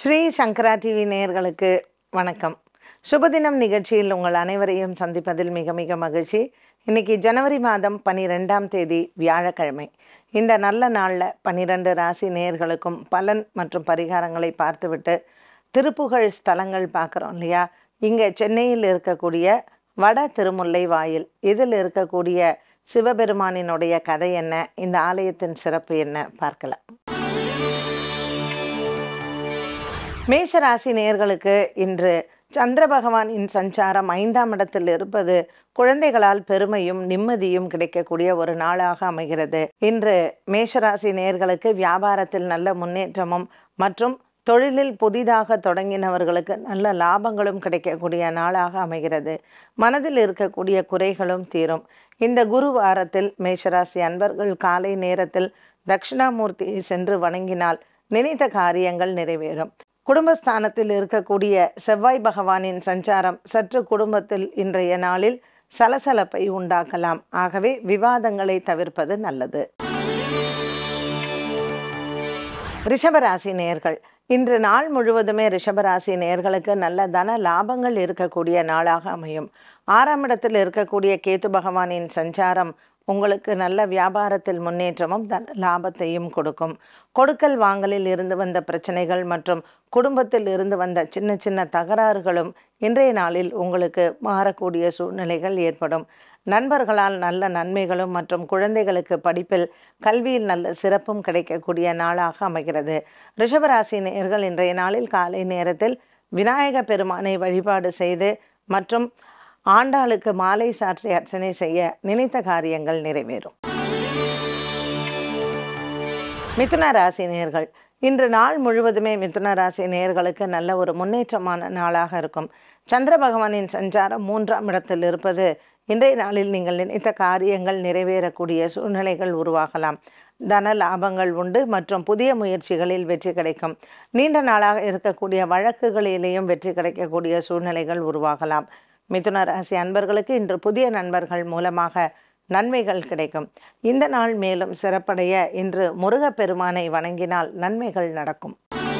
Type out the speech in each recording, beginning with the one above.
ஸ்ரீ சங்கரா TV நேயர்களுக்கு வணக்கம் சுபதினம் நிகழ்ச்சியில் உங்கள் அனைவரையும் சந்திப்பதில் மிக மிக மகிழ்ச்சி இன்னைக்கு ஜனவரி மாதம் பன்னிரெண்டாம் தேதி வியாழக்கிழமை இந்த நல்ல நாளில் பன்னிரெண்டு ராசி நேயர்களுக்கும் பலன் மற்றும் பரிகாரங்களை பார்த்துவிட்டு திருப்புகழ் ஸ்தலங்கள் பார்க்குறோம் இல்லையா இங்கே சென்னையில் இருக்கக்கூடிய வட திருமுல்லை வாயில் இதில் இருக்கக்கூடிய சிவபெருமானினுடைய கதை என்ன இந்த ஆலயத்தின் சிறப்பு என்ன பார்க்கலாம் மேஷராசி நேயர்களுக்கு இன்று சந்திர பகவானின் சஞ்சாரம் ஐந்தாம் இடத்தில் இருப்பது குழந்தைகளால் பெருமையும் நிம்மதியும் கிடைக்கக்கூடிய ஒரு நாளாக அமைகிறது இன்று மேஷராசி நேயர்களுக்கு வியாபாரத்தில் நல்ல முன்னேற்றமும் மற்றும் தொழிலில் புதிதாக தொடங்கினவர்களுக்கு நல்ல லாபங்களும் கிடைக்கக்கூடிய நாளாக அமைகிறது மனதில் இருக்கக்கூடிய குறைகளும் தீரும் இந்த குரு வாரத்தில் மேஷராசி அன்பர்கள் காலை நேரத்தில் தட்சிணாமூர்த்தியை சென்று வணங்கினால் நினைத்த காரியங்கள் நிறைவேறும் குடும்பஸ்தானத்தில் இருக்கக்கூடிய செவ்வாய் பகவானின் சஞ்சாரம் சற்று குடும்பத்தில் இன்றைய நாளில் சலசலப்பை உண்டாக்கலாம் ஆகவே விவாதங்களை தவிர்ப்பது நல்லது ரிஷபராசி நேயர்கள் இன்று நாள் முழுவதுமே ரிஷபராசி நேயர்களுக்கு நல்ல தன லாபங்கள் இருக்கக்கூடிய நாளாக அமையும் ஆறாம் இடத்தில் இருக்கக்கூடிய கேத்து பகவானின் சஞ்சாரம் உங்களுக்கு நல்ல வியாபாரத்தில் முன்னேற்றமும் தன லாபத்தையும் கொடுக்கும் கொடுக்கல் வாங்கலில் இருந்து வந்த பிரச்சனைகள் மற்றும் குடும்பத்தில் இருந்து வந்த சின்ன சின்ன தகராறுகளும் இன்றைய நாளில் உங்களுக்கு மாறக்கூடிய சூழ்நிலைகள் ஏற்படும் நண்பர்களால் நல்ல நன்மைகளும் மற்றும் குழந்தைகளுக்கு படிப்பில் கல்வியில் நல்ல சிறப்பும் கிடைக்கக்கூடிய நாளாக அமைகிறது ரிஷபராசி நேயர்கள் இன்றைய நாளில் காலை நேரத்தில் விநாயக பெருமானை வழிபாடு செய்து மற்றும் ஆண்டாளுக்கு மாலை சாற்றி அர்ச்சனை செய்ய நினைத்த காரியங்கள் நிறைவேறும் மிதுன ராசி நேயர்கள் இன்று நாள் முழுவதுமே மிதுன ராசி நேயர்களுக்கு நல்ல ஒரு முன்னேற்றமான நாளாக இருக்கும் சந்திர பகவானின் சஞ்சாரம் மூன்றாம் இடத்தில் இருப்பது இன்றைய நாளில் நீங்கள் நினைத்த காரியங்கள் நிறைவேறக்கூடிய சூழ்நிலைகள் உருவாகலாம் தன லாபங்கள் உண்டு மற்றும் புதிய முயற்சிகளில் வெற்றி கிடைக்கும் நீண்ட நாளாக இருக்கக்கூடிய வழக்குகளிலேயும் வெற்றி கிடைக்கக்கூடிய சூழ்நிலைகள் உருவாகலாம் மிதுன ராசி அன்பர்களுக்கு இன்று புதிய நண்பர்கள் மூலமாக நன்மைகள் கிடைக்கும் இந்த நாள் மேலும் சிறப்படைய இன்று முருகப்பெருமானை வணங்கினால் நன்மைகள் நடக்கும்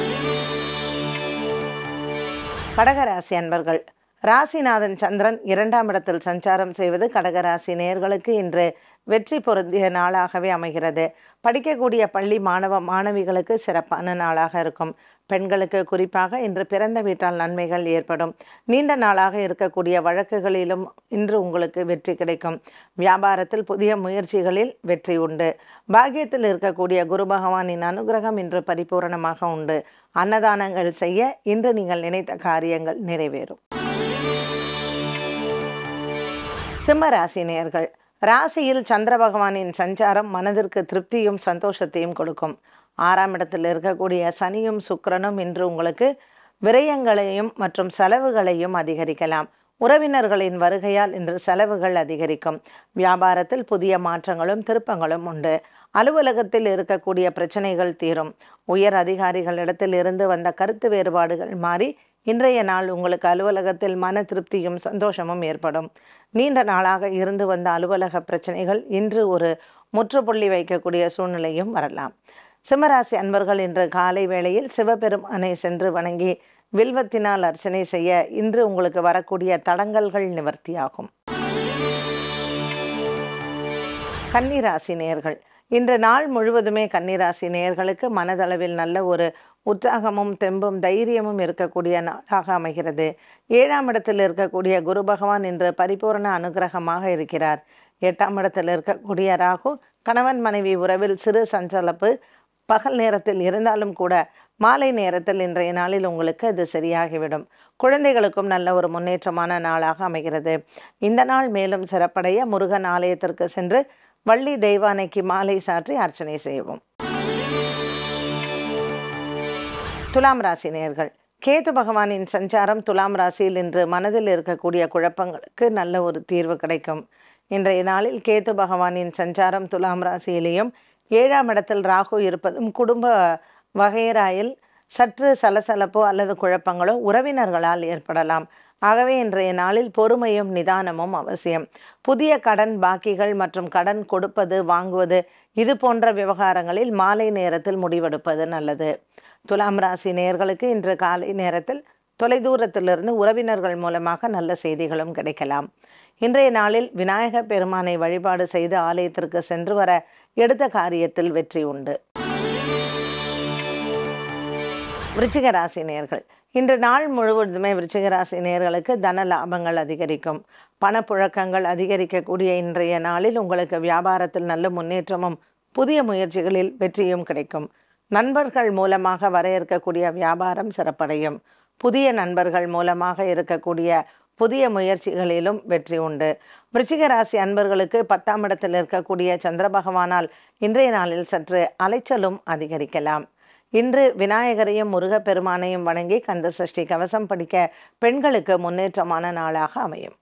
கடகராசி அன்பர்கள் ராசிநாதன் சந்திரன் இரண்டாம் இடத்தில் சஞ்சாரம் செய்வது கடகராசி நேயர்களுக்கு இன்று வெற்றி பொருந்திய நாளாகவே அமைகிறது படிக்கக்கூடிய பள்ளி மாணவ மாணவிகளுக்கு சிறப்பான நாளாக இருக்கும் பெண்களுக்கு குறிப்பாக இன்று பிறந்த வீட்டால் நன்மைகள் ஏற்படும் நீண்ட நாளாக இருக்கக்கூடிய வழக்குகளிலும் இன்று உங்களுக்கு வெற்றி கிடைக்கும் வியாபாரத்தில் புதிய முயற்சிகளில் வெற்றி உண்டு பாக்கியத்தில் இருக்கக்கூடிய குரு பகவானின் அனுகிரகம் இன்று பரிபூரணமாக உண்டு அன்னதானங்கள் செய்ய இன்று நீங்கள் நினைத்த காரியங்கள் நிறைவேறும் சிம்ம ராசி நேயர்கள் ராசியில் சந்திர பகவானின் சஞ்சாரம் மனதிற்கு திருப்தியும் சந்தோஷத்தையும் கொடுக்கும் ஆறாம் இடத்தில் இருக்கக்கூடிய சனியும் சுக்கிரனும் இன்று உங்களுக்கு விரயங்களையும் மற்றும் செலவுகளையும் அதிகரிக்கலாம் உறவினர்களின் வருகையால் இன்று செலவுகள் அதிகரிக்கும் வியாபாரத்தில் புதிய மாற்றங்களும் திருப்பங்களும் உண்டு அலுவலகத்தில் இருக்கக்கூடிய பிரச்சனைகள் தீரும் உயர் அதிகாரிகளிடத்தில் இருந்து வந்த கருத்து வேறுபாடுகள் மாறி இன்றைய நாள் உங்களுக்கு அலுவலகத்தில் மன திருப்தியும் சந்தோஷமும் ஏற்படும் நீண்ட நாளாக இருந்து வந்த அலுவலக பிரச்சனைகள் இன்று ஒரு முற்றுப்புள்ளி வைக்கக்கூடிய சூழ்நிலையும் வரலாம் சிம்மராசி அன்பர்கள் இன்று காலை வேளையில் சிவபெருமானை சென்று வணங்கி வில்வத்தினால் அர்ச்சனை செய்ய இன்று உங்களுக்கு வரக்கூடிய தடங்கல்கள் நிவர்த்தியாகும் கன்னிராசி நேயர்கள் இன்று நாள் முழுவதுமே கன்னிராசி நேயர்களுக்கு மனதளவில் நல்ல ஒரு உற்சாகமும் தெம்பும் தைரியமும் இருக்கக்கூடிய நாளாக அமைகிறது ஏழாம் இடத்தில் இருக்கக்கூடிய குரு பகவான் இன்று பரிபூரண அனுகிரகமாக இருக்கிறார் எட்டாம் இடத்தில் இருக்கக்கூடிய ராகு கணவன் மனைவி உறவில் சிறு சஞ்சலப்பு பகல் நேரத்தில் இருந்தாலும் கூட மாலை நேரத்தில் இன்றைய நாளில் உங்களுக்கு அது சரியாகிவிடும் குழந்தைகளுக்கும் நல்ல ஒரு முன்னேற்றமான நாளாக அமைகிறது இந்த நாள் மேலும் சிறப்படைய முருகன் ஆலயத்திற்கு சென்று வள்ளி தெய்வானைக்கு மாலை சாற்றி அர்ச்சனை செய்வோம் துலாம் ராசி நேயர்கள் கேது பகவானின் சஞ்சாரம் துலாம் ராசியில் இன்று மனதில் இருக்கக்கூடிய குழப்பங்களுக்கு நல்ல ஒரு தீர்வு கிடைக்கும் இன்றைய நாளில் கேது பகவானின் சஞ்சாரம் துலாம் ராசியிலேயும் ஏழாம் இடத்தில் ராகு இருப்பதும் குடும்ப வகையராயில் சற்று சலசலப்போ அல்லது குழப்பங்களோ உறவினர்களால் ஏற்படலாம் ஆகவே இன்றைய நாளில் பொறுமையும் நிதானமும் அவசியம் புதிய கடன் பாக்கிகள் மற்றும் கடன் கொடுப்பது வாங்குவது இது போன்ற விவகாரங்களில் மாலை நேரத்தில் முடிவெடுப்பது நல்லது துலாம் ராசி நேயர்களுக்கு இன்று காலை நேரத்தில் தொலைதூரத்திலிருந்து உறவினர்கள் மூலமாக நல்ல செய்திகளும் கிடைக்கலாம் இன்றைய நாளில் விநாயக பெருமானை வழிபாடு செய்து ஆலயத்திற்கு சென்று வர எடுத்த காரியத்தில் வெற்றி உண்டு விருச்சிக ராசி நேயர்கள் இன்று நாள் முழுவதுமே விருச்சிக ராசி நேயர்களுக்கு தன லாபங்கள் அதிகரிக்கும் பணப்புழக்கங்கள் அதிகரிக்கக்கூடிய இன்றைய நாளில் உங்களுக்கு வியாபாரத்தில் நல்ல முன்னேற்றமும் புதிய முயற்சிகளில் வெற்றியும் கிடைக்கும் நண்பர்கள் மூலமாக வர இருக்கக்கூடிய வியாபாரம் சிறப்படையும் புதிய நண்பர்கள் மூலமாக இருக்கக்கூடிய புதிய முயற்சிகளிலும் வெற்றி உண்டு விருச்சிக ராசி அன்பர்களுக்கு பத்தாம் இடத்தில் இருக்கக்கூடிய சந்திர பகவானால் இன்றைய நாளில் சற்று அலைச்சலும் அதிகரிக்கலாம் இன்று விநாயகரையும் முருகப்பெருமானையும் வணங்கி கந்த சஷ்டி கவசம் படிக்க பெண்களுக்கு முன்னேற்றமான நாளாக அமையும்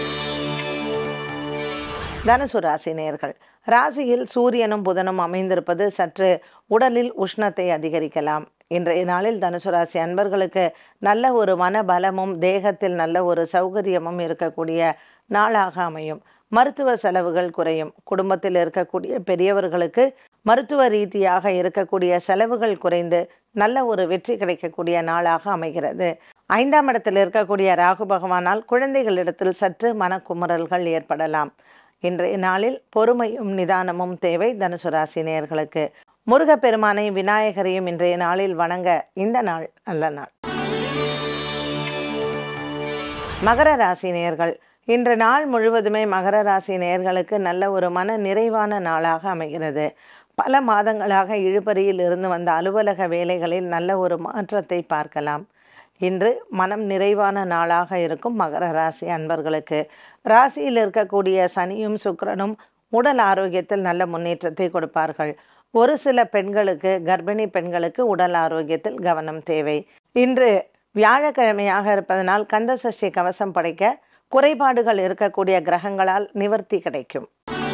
தனுசு ராசி நேர்கள் ராசியில் சூரியனும் புதனும் அமைந்திருப்பது சற்று உடலில் உஷ்ணத்தை அதிகரிக்கலாம் இன்றைய நாளில் தனுசு ராசி அன்பர்களுக்கு நல்ல ஒரு மன பலமும் தேகத்தில் நல்ல ஒரு சௌகரியமும் இருக்கக்கூடிய நாளாக அமையும் மருத்துவ செலவுகள் குறையும் குடும்பத்தில் இருக்கக்கூடிய பெரியவர்களுக்கு மருத்துவ ரீதியாக இருக்கக்கூடிய செலவுகள் குறைந்து நல்ல ஒரு வெற்றி கிடைக்கக்கூடிய நாளாக அமைகிறது ஐந்தாம் இடத்தில் இருக்கக்கூடிய ராகு பகவானால் குழந்தைகளிடத்தில் சற்று மனக்குமுறல்கள் ஏற்படலாம் இன்றைய நாளில் பொறுமையும் நிதானமும் தேவை தனுசு ராசி நேயர்களுக்கு முருகப்பெருமானையும் விநாயகரையும் இன்றைய நாளில் வணங்க இந்த நாள் நல்ல நாள் மகர ராசி நேயர்கள் இன்று நாள் முழுவதுமே மகர ராசி நேயர்களுக்கு நல்ல ஒரு மன நிறைவான நாளாக அமைகிறது பல மாதங்களாக இழுபறியில் இருந்து வந்த அலுவலக வேலைகளில் நல்ல ஒரு மாற்றத்தை பார்க்கலாம் இன்று மனம் நிறைவான நாளாக இருக்கும் மகர ராசி அன்பர்களுக்கு ராசியில் இருக்கக்கூடிய சனியும் சுக்கிரனும் உடல் ஆரோக்கியத்தில் நல்ல முன்னேற்றத்தை கொடுப்பார்கள் ஒரு சில பெண்களுக்கு கர்ப்பிணி பெண்களுக்கு உடல் ஆரோக்கியத்தில் கவனம் தேவை இன்று வியாழக்கிழமையாக இருப்பதனால் கந்த சஷ்டி கவசம் படைக்க குறைபாடுகள் இருக்கக்கூடிய கிரகங்களால் நிவர்த்தி கிடைக்கும்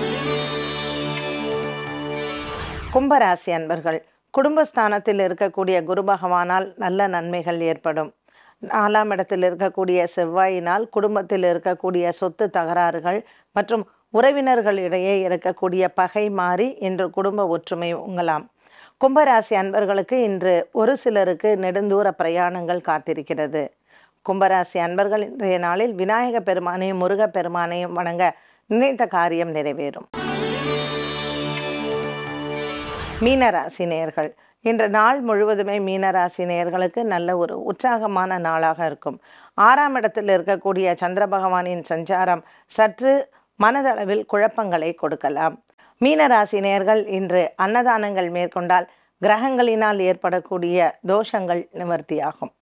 கும்பராசி அன்பர்கள் குடும்பஸ்தானத்தில் இருக்கக்கூடிய குரு பகவானால் நல்ல நன்மைகள் ஏற்படும் நாலாம் இடத்தில் இருக்கக்கூடிய செவ்வாயினால் குடும்பத்தில் இருக்கக்கூடிய சொத்து தகராறுகள் மற்றும் உறவினர்களிடையே இருக்கக்கூடிய பகை மாறி இன்று குடும்ப ஒற்றுமை உங்கலாம் கும்பராசி அன்பர்களுக்கு இன்று ஒரு சிலருக்கு நெடுந்தூர பிரயாணங்கள் காத்திருக்கிறது கும்பராசி அன்பர்கள் இன்றைய நாளில் விநாயக பெருமானையும் முருக பெருமானையும் வணங்க நினைத்த காரியம் நிறைவேறும் மீனராசி நேயர்கள் இன்று நாள் முழுவதுமே மீனராசி நேயர்களுக்கு நல்ல ஒரு உற்சாகமான நாளாக இருக்கும் ஆறாம் இடத்தில் இருக்கக்கூடிய சந்திர பகவானின் சஞ்சாரம் சற்று மனதளவில் குழப்பங்களை கொடுக்கலாம் மீனராசி நேயர்கள் இன்று அன்னதானங்கள் மேற்கொண்டால் கிரகங்களினால் ஏற்படக்கூடிய தோஷங்கள் நிவர்த்தியாகும்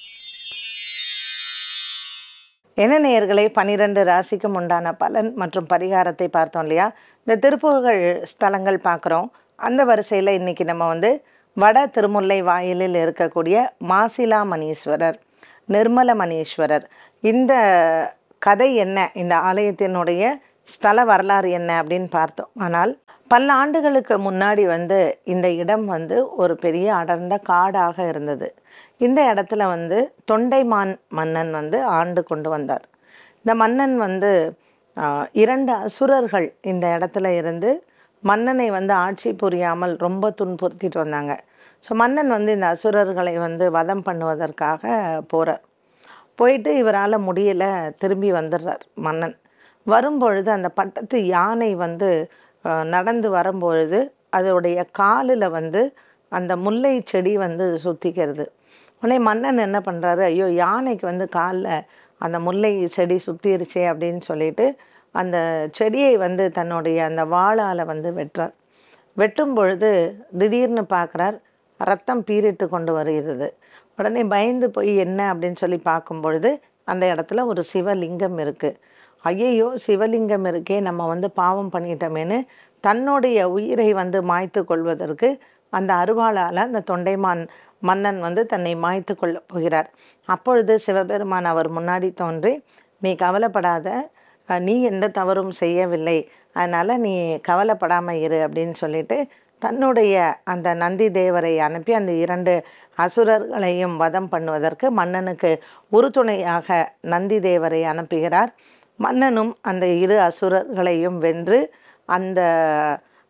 என்ன நேயர்களை பனிரெண்டு ராசிக்கும் உண்டான பலன் மற்றும் பரிகாரத்தை பார்த்தோம் இல்லையா இந்த திருப்புகழ் ஸ்தலங்கள் பார்க்குறோம் அந்த வரிசையில் இன்றைக்கி நம்ம வந்து வட திருமுல்லை வாயிலில் இருக்கக்கூடிய மாசிலா மணீஸ்வரர் நிர்மல மணீஸ்வரர் இந்த கதை என்ன இந்த ஆலயத்தினுடைய ஸ்தல வரலாறு என்ன அப்படின்னு பார்த்தோம் ஆனால் பல ஆண்டுகளுக்கு முன்னாடி வந்து இந்த இடம் வந்து ஒரு பெரிய அடர்ந்த காடாக இருந்தது இந்த இடத்துல வந்து தொண்டைமான் மன்னன் வந்து ஆண்டு கொண்டு வந்தார் இந்த மன்னன் வந்து இரண்டு அசுரர்கள் இந்த இடத்துல இருந்து மன்னனை வந்து ஆட்சி புரியாமல் ரொம்ப துன்புறுத்திட்டு வந்தாங்க ஸோ மன்னன் வந்து இந்த அசுரர்களை வந்து வதம் பண்ணுவதற்காக போகிறார் போயிட்டு இவரால் முடியலை திரும்பி வந்துடுறார் மன்னன் வரும்பொழுது அந்த பட்டத்து யானை வந்து நடந்து வரும்பொழுது அதோடைய காலில் வந்து அந்த முல்லை செடி வந்து சுற்றிக்கிறது உடனே மன்னன் என்ன பண்ணுறாரு ஐயோ யானைக்கு வந்து காலில் அந்த முல்லை செடி சுற்றிருச்சே அப்படின்னு சொல்லிட்டு அந்த செடியை வந்து தன்னுடைய அந்த வாளால் வந்து வெட்டுறார் வெட்டும் பொழுது திடீர்னு பார்க்குறார் ரத்தம் பீரிட்டு கொண்டு வருகிறது உடனே பயந்து போய் என்ன அப்படின்னு சொல்லி பார்க்கும் பொழுது அந்த இடத்துல ஒரு சிவலிங்கம் இருக்குது ஐயையோ சிவலிங்கம் இருக்கே நம்ம வந்து பாவம் பண்ணிட்டோமேனு தன்னுடைய உயிரை வந்து மாய்த்து கொள்வதற்கு அந்த அருவாளால் அந்த தொண்டைமான் மன்னன் வந்து தன்னை மாய்த்து கொள்ள போகிறார் அப்பொழுது சிவபெருமான் அவர் முன்னாடி தோன்றி நீ கவலைப்படாத நீ எந்த தவறும் செய்யவில்லை அதனால் நீ கவலைப்படாமல் இரு அப்படின்னு சொல்லிட்டு தன்னுடைய அந்த நந்தி தேவரை அனுப்பி அந்த இரண்டு அசுரர்களையும் வதம் பண்ணுவதற்கு மன்னனுக்கு உறுதுணையாக நந்தி தேவரை அனுப்புகிறார் மன்னனும் அந்த இரு அசுரர்களையும் வென்று அந்த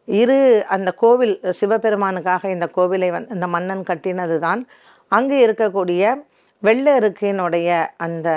இரு அந்த கோவில் சிவபெருமானுக்காக இந்த கோவிலை வந்து இந்த மன்னன் கட்டினது தான் அங்கே இருக்கக்கூடிய வெள்ளை இருக்கினுடைய அந்த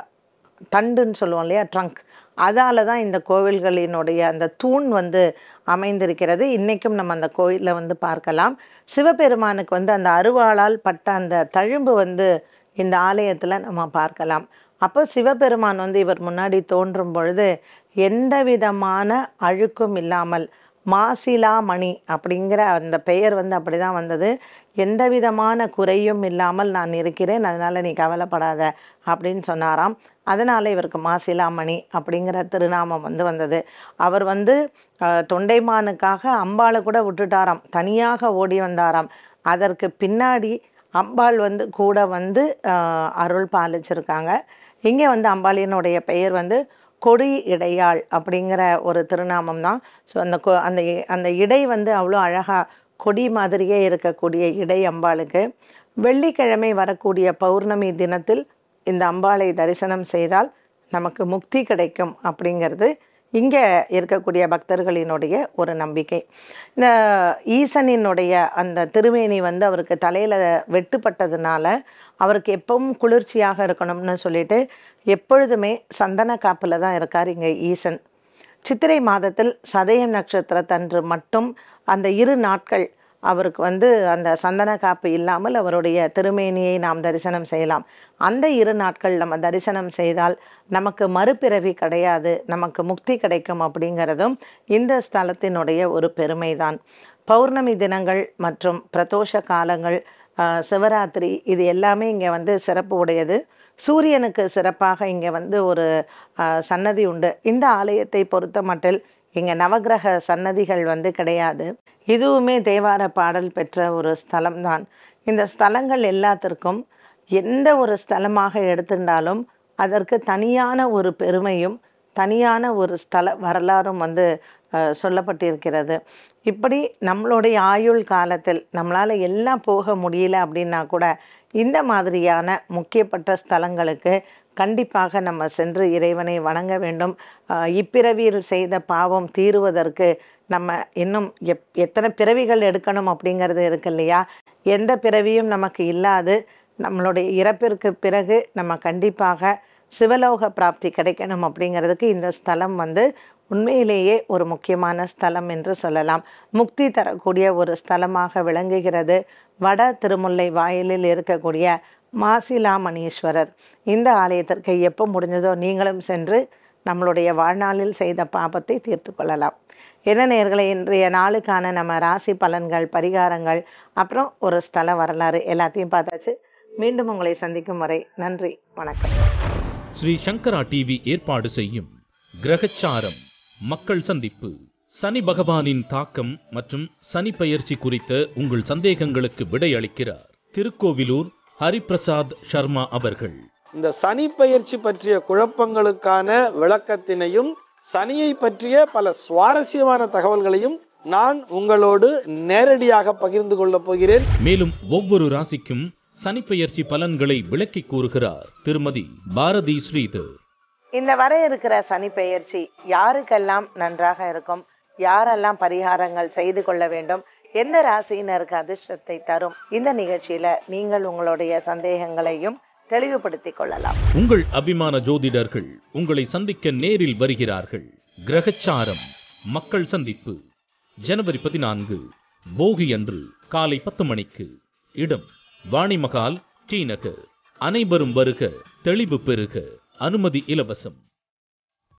தண்டுன்னு சொல்லுவோம் இல்லையா ட்ரங்க் அதால தான் இந்த கோவில்களினுடைய அந்த தூண் வந்து அமைந்திருக்கிறது இன்றைக்கும் நம்ம அந்த கோயிலில் வந்து பார்க்கலாம் சிவபெருமானுக்கு வந்து அந்த அருவாளால் பட்ட அந்த தழும்பு வந்து இந்த ஆலயத்தில் நம்ம பார்க்கலாம் அப்போ சிவபெருமான் வந்து இவர் முன்னாடி தோன்றும் பொழுது எந்த விதமான அழுக்கும் இல்லாமல் மாசிலா மணி அப்படிங்கிற அந்த பெயர் வந்து அப்படி தான் வந்தது எந்த விதமான குறையும் இல்லாமல் நான் இருக்கிறேன் அதனால் நீ கவலைப்படாத அப்படின்னு சொன்னாராம் அதனால் இவருக்கு மாசிலாமணி அப்படிங்கிற திருநாமம் வந்து வந்தது அவர் வந்து அஹ், தொண்டைமானுக்காக அம்பாளை கூட விட்டுட்டாராம் தனியாக ஓடி வந்தாராம் அதற்கு பின்னாடி அம்பாள் வந்து கூட வந்து அஹ், அருள் பாலிச்சிருக்காங்க இங்கே வந்து அம்பாளினுடைய பெயர் வந்து கொடி இடையாள் அப்படிங்கிற ஒரு திருநாமம் தான் ஸோ அந்த கொ அந்த இ- அந்த இடை வந்து அவ்வளோ அழகாக கொடி மாதிரியே இருக்கக்கூடிய இடை அம்பாளுக்கு வெள்ளிக்கிழமை வரக்கூடிய பௌர்ணமி தினத்தில் இந்த அம்பாளை தரிசனம் செய்தால் நமக்கு முக்தி கிடைக்கும் அப்படிங்கிறது இங்கே இருக்கக்கூடிய பக்தர்களினுடைய ஒரு நம்பிக்கை இந்த ஈசனினுடைய அந்த திருமேனி வந்து அவருக்கு தலையில் வெட்டுப்பட்டதுனால அவருக்கு எப்பவும் குளிர்ச்சியாக இருக்கணும்னு சொல்லிட்டு எப்பொழுதுமே சந்தன காப்பில் தான் இருக்கார் இங்கே ஈசன் சித்திரை மாதத்தில் சதயம் நட்சத்திரத்தன்று மட்டும் அந்த இரு நாட்கள் அவருக்கு வந்து அந்த சந்தன காப்பு இல்லாமல் அவருடைய திருமேனியை நாம் தரிசனம் செய்யலாம் அந்த இரு நாட்கள் நம்ம தரிசனம் செய்தால் நமக்கு மறுபிறவி கிடையாது நமக்கு முக்தி கிடைக்கும் அப்படிங்கிறதும் இந்த ஸ்தலத்தினுடைய ஒரு பெருமைதான் பௌர்ணமி தினங்கள் மற்றும் பிரதோஷ காலங்கள் ஆஹ், சிவராத்திரி இது எல்லாமே இங்கே வந்து சிறப்பு உடையது சூரியனுக்கு சிறப்பாக இங்கே வந்து ஒரு ஆஹ், சன்னதி உண்டு இந்த ஆலயத்தை பொறுத்த மட்டில் இங்கே நவக்கிரக சன்னதிகள் வந்து கிடையாது இதுவுமே தேவார பாடல் பெற்ற ஒரு ஸ்தலம்தான் இந்த ஸ்தலங்கள் எல்லாத்திற்கும் எந்த ஒரு ஸ்தலமாக எடுத்துட்டாலும் அதற்கு தனியான ஒரு பெருமையும் தனியான ஒரு ஸ்தல வரலாறும் வந்து அஹ், சொல்லப்பட்டிருக்கிறது இப்படி நம்மளுடைய ஆயுள் காலத்தில் நம்மளால் எல்லாம் போக முடியல அப்படின்னா கூட இந்த மாதிரியான முக்கியப்பட்ட ஸ்தலங்களுக்கு கண்டிப்பாக நம்ம சென்று இறைவனை வணங்க வேண்டும் அஹ், இப்பிறவியில் செய்த பாவம் தீருவதற்கு நம்ம இன்னும் எப் எத்தனை பிறவிகள் எடுக்கணும் அப்படிங்கிறது இருக்கு இல்லையா எந்த பிறவியும் நமக்கு இல்லாது நம்மளுடைய இறப்பிற்கு பிறகு நம்ம கண்டிப்பாக சிவலோக பிராப்தி கிடைக்கணும் அப்படிங்கிறதுக்கு இந்த ஸ்தலம் வந்து உண்மையிலேயே ஒரு முக்கியமான ஸ்தலம் என்று சொல்லலாம் முக்தி தரக்கூடிய ஒரு ஸ்தலமாக விளங்குகிறது வட திருமுல்லை வாயிலில் இருக்கக்கூடிய மாசிலாமணீஸ்வரர் இந்த ஆலயத்திற்கு எப்போ முடிஞ்சதோ நீங்களும் சென்று நம்மளுடைய வாழ்நாளில் செய்த பாபத்தை தீர்த்து கொள்ளலாம் என்ன நேர்களை இன்றைய நாளுக்கான நம்ம ராசி பலன்கள் பரிகாரங்கள் அப்புறம் ஒரு ஸ்தல வரலாறு எல்லாத்தையும் பார்த்தாச்சு மீண்டும் உங்களை சந்திக்கும் வரை நன்றி வணக்கம் ஸ்ரீ சங்கரா டிவி ஏற்பாடு செய்யும் கிரகச்சாரம் மக்கள் சந்திப்பு சனி பகவானின் தாக்கம் மற்றும் சனி பெயர்ச்சி குறித்த உங்கள் சந்தேகங்களுக்கு விடையளிக்கிறார் திருக்கோவிலூர் ஹரிபிரசாத் சர்மா அவர்கள் இந்த சனி பயிற்சி பற்றிய குழப்பங்களுக்கான விளக்கத்தினையும் சனியை பற்றிய பல சுவாரஸ்யமான தகவல்களையும் நான் உங்களோடு நேரடியாக பகிர்ந்து கொள்ளப் போகிறேன் மேலும் ஒவ்வொரு ராசிக்கும் சனி பெயர்ச்சி பலன்களை விளக்கி கூறுகிறார் திருமதி பாரதி ஸ்ரீதர் இந்த வர இருக்கிற சனி பெயர்ச்சி யாருக்கெல்லாம் நன்றாக இருக்கும் யாரெல்லாம் பரிகாரங்கள் செய்து கொள்ள வேண்டும் எந்த ராசியினருக்கு அதிர்ஷ்டத்தை தரும் இந்த நிகழ்ச்சியில நீங்கள் உங்களுடைய சந்தேகங்களையும் தெளிவுபடுத்திக் கொள்ளலாம் உங்கள் அபிமான ஜோதிடர்கள் உங்களை சந்திக்க நேரில் வருகிறார்கள் கிரகச்சாரம் மக்கள் சந்திப்பு ஜனவரி பதினான்கு போகி அன்று காலை பத்து மணிக்கு இடம் வாணிமகால் டி நகர் அனைவரும் வருக தெளிவு பெறுக அனுமதி இலவசம்